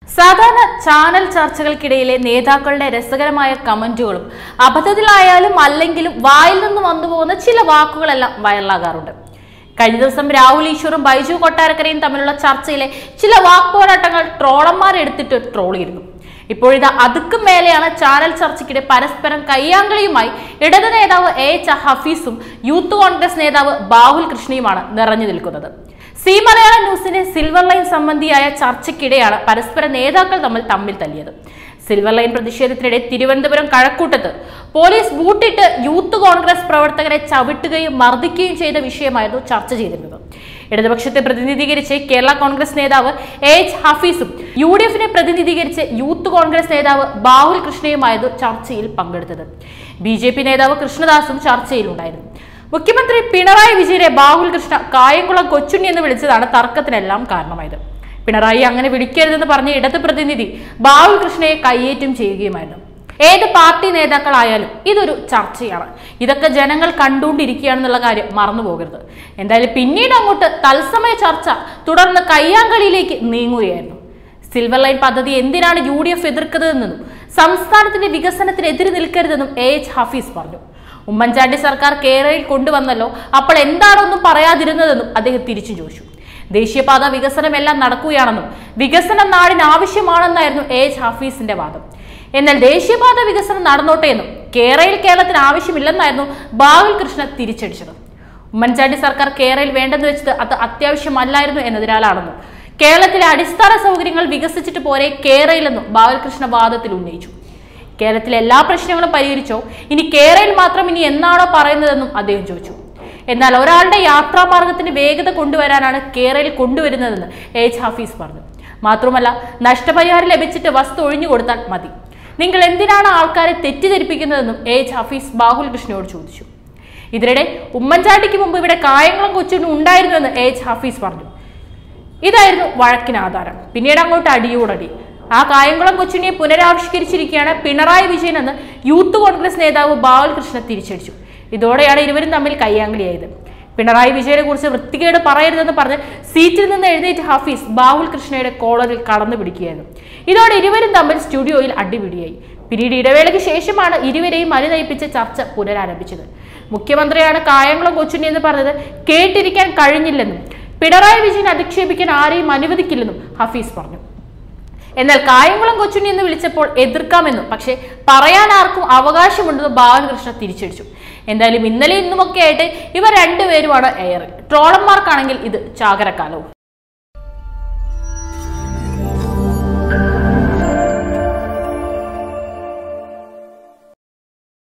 സാധാരണ ചാനൽ ചർച്ചകൾക്കിടയിലെ നേതാക്കളുടെ രസകരമായ കമന്റുകളും അബദ്ധത്തിലായാലും അല്ലെങ്കിലും വായിൽ നിന്ന് വന്നു പോകുന്ന ചില വാക്കുകളെല്ലാം വൈറലാകാറുണ്ട് കഴിഞ്ഞ ദിവസം രാഹുൽ ഈശ്വറും ബൈജു കൊട്ടാരക്കരയും തമ്മിലുള്ള ചർച്ചയിലെ ചില വാക്പോരാട്ടങ്ങൾ ട്രോളന്മാരെടുത്തിട്ട് ട്രോൾ ചെയ്തിരുന്നു ഇപ്പോഴിതാ അതുക്കും മേലെയാണ് ചാനൽ ചർച്ചയ്ക്കിടെ പരസ്പരം കയ്യാങ്കളിയുമായി ഇടത് നേതാവ് എ എച്ച് ഹഫീസും യൂത്ത് കോൺഗ്രസ് നേതാവ് ബാഹുൽ കൃഷ്ണയുമാണ് നിറഞ്ഞു നിൽക്കുന്നത് സി മലയാളം ന്യൂസിന്റെ സിൽവർ ലൈൻ സംബന്ധിയായ ചർച്ചയ്ക്കിടെയാണ് പരസ്പര നേതാക്കൾ തമ്മിൽ തമ്മിൽ തല്ലിയത് സിൽവർ ലൈൻ പ്രതിഷേധത്തിനിടെ തിരുവനന്തപുരം കഴക്കൂട്ടത്ത് പോലീസ് ബൂട്ടിട്ട് യൂത്ത് കോൺഗ്രസ് പ്രവർത്തകരെ ചവിട്ടുകയും മർദ്ദിക്കുകയും ചെയ്ത വിഷയമായിരുന്നു ചർച്ച ചെയ്തിരുന്നത് ഇടതുപക്ഷത്തെ പ്രതിനിധീകരിച്ച് കേരള കോൺഗ്രസ് നേതാവ് എ എച്ച് ഹഫീസും യു ഡി എഫിനെ പ്രതിനിധീകരിച്ച് യൂത്ത് കോൺഗ്രസ് നേതാവ് ബാഹുൽ കൃഷ്ണയുമായിരുന്നു ചർച്ചയിൽ പങ്കെടുത്തത് ബി ജെ പി നേതാവ് കൃഷ്ണദാസും ചർച്ചയിലുണ്ടായിരുന്നു മുഖ്യമന്ത്രി പിണറായി വിജയനെ ബാഹുൽ കൃഷ്ണ കായംകുളം കൊച്ചുണ്ണി എന്ന് വിളിച്ചതാണ് തർക്കത്തിനെല്ലാം കാരണമായത് പിണറായി അങ്ങനെ വിളിക്കരുതെന്ന് പറഞ്ഞ ഇടത് പ്രതിനിധി ബാഹുൽ കൃഷ്ണയെ കയ്യേറ്റം ചെയ്യുകയുമായിരുന്നു ഏത് പാർട്ടി നേതാക്കളായാലും ഇതൊരു ചർച്ചയാണ് ഇതൊക്കെ ജനങ്ങൾ കണ്ടുകൊണ്ടിരിക്കുകയാണെന്നുള്ള കാര്യം മറന്നു പോകരുത് എന്തായാലും പിന്നീട് അങ്ങോട്ട് തത്സമയ ചർച്ച തുടർന്ന് കയ്യാങ്കളിയിലേക്ക് നീങ്ങുകയായിരുന്നു സിൽവർ ലൈൻ പദ്ധതി എന്തിനാണ് യു ഡി എഫ് എതിർക്കുന്നതെന്നും സംസ്ഥാനത്തിന്റെ വികസനത്തിന് എതിര് നിൽക്കരുതെന്നും എ എച്ച് ഹഫീസ് പറഞ്ഞു ഉമ്മൻചാണ്ടി സർക്കാർ കേരളയിൽ കൊണ്ടുവന്നല്ലോ അപ്പോൾ എന്താണ് ഒന്നും പറയാതിരുന്നതെന്നും അദ്ദേഹം തിരിച്ചു ചോദിച്ചു ദേശീയപാത വികസനം എല്ലാം നടക്കുകയാണെന്നും വികസനം നാടിന് ആവശ്യമാണെന്നായിരുന്നു എ എച്ച് ഹഫീസിന്റെ വാദം എന്നാൽ ദേശീയപാത വികസനം നടന്നോട്ടെ എന്നും കേരളയിൽ കേരളത്തിന് ആവശ്യമില്ലെന്നായിരുന്നു ബാഹുൽ കൃഷ്ണ തിരിച്ചടിച്ചത് ഉമ്മൻചാണ്ടി സർക്കാർ കേരളയിൽ വേണ്ടെന്ന് വെച്ചത് അത് അത്യാവശ്യമല്ലായിരുന്നു എന്നതിനാലാണെന്നും കേരളത്തിലെ അടിസ്ഥാന സൗകര്യങ്ങൾ വികസിച്ചിട്ട് പോരെ കേരളയിലെന്നും ബാലകൃഷ്ണ വാദത്തിൽ ഉന്നയിച്ചു കേരളത്തിലെ എല്ലാ പ്രശ്നങ്ങളും പരിഹരിച്ചോ ഇനി കേരളയിൽ മാത്രം ഇനി എന്നാണോ പറയുന്നതെന്നും അദ്ദേഹം ചോദിച്ചു എന്നാൽ ഒരാളുടെ യാത്രാമാർഗത്തിന് വേഗത കൊണ്ടുവരാനാണ് കേരളയിൽ കൊണ്ടുവരുന്നതെന്ന് എച്ച് ഹഫീസ് പറഞ്ഞു മാത്രമല്ല നഷ്ടപരിഹാരം ലഭിച്ചിട്ട് വസ്തു ഒഴിഞ്ഞു കൊടുത്താൽ മതി നിങ്ങൾ എന്തിനാണ് ആൾക്കാരെ തെറ്റിദ്ധരിപ്പിക്കുന്നതെന്നും എച്ച് ഹഫീസ് ബാഹുൽ കൃഷ്ണയോട് ചോദിച്ചു ഇതിനിടെ ഉമ്മൻചാണ്ടിക്ക് മുമ്പ് ഇവിടെ കായംകുളം കൊച്ചുണ്ണി ഉണ്ടായിരുന്നുവെന്ന് എച്ച് ഹഫീസ് പറഞ്ഞു ഇതായിരുന്നു വഴക്കിന് ആധാരം പിന്നീട് അങ്ങോട്ട് അടിയോടടി ആ കായംകുളം കൊച്ചുണ്ണിയെ പുനരാവിഷ്കരിച്ചിരിക്കുകയാണ് പിണറായി വിജയൻ എന്ന് യൂത്ത് കോൺഗ്രസ് നേതാവ് ബാലകൃഷ്ണ തിരിച്ചടിച്ചു ഇതോടെയാണ് ഇരുവരും തമ്മിൽ കയ്യാങ്കളിയായത് പിണറായി വിജയനെ കുറിച്ച് വൃത്തികേട് പറയരുതെന്ന് പറഞ്ഞ് സീറ്റിൽ നിന്ന് എഴുന്നേറ്റ് ഹഫീസ് ബാഹുൽ കൃഷ്ണയുടെ കോളറിൽ കടന്നു പിടിക്കുകയായിരുന്നു ഇതോടെ ഇരുവരും തമ്മിൽ സ്റ്റുഡിയോയിൽ അടിപിടിയായി പിന്നീട് ഇടവേളയ്ക്ക് ശേഷമാണ് ഇരുവരെയും അനുനയിപ്പിച്ച് ചർച്ച പുനരാരംഭിച്ചത് മുഖ്യമന്ത്രിയാണ് കായംകുളം കൊച്ചുണ്ണി എന്ന് പറഞ്ഞത് കേട്ടിരിക്കാൻ കഴിഞ്ഞില്ലെന്നും പിണറായി വിജയൻ അധിക്ഷേപിക്കാൻ ആരെയും അനുവദിക്കില്ലെന്നും ഹഫീസ് പറഞ്ഞു എന്നാൽ കായംകുളം കൊച്ചുണ്ണി എന്ന് വിളിച്ചപ്പോൾ എതിർക്കാമെന്നും പക്ഷേ പറയാൻ ആർക്കും അവകാശമുണ്ടെന്ന് ബാലകൃഷ്ണ തിരിച്ചടിച്ചു എന്തായാലും ഇന്നലെ ഇന്നുമൊക്കെ ആയിട്ട് ഇവർ രണ്ടുപേരുമാണ് എയർ ട്രോളന്മാർക്കാണെങ്കിൽ ഇത് ചാകരക്കാലവും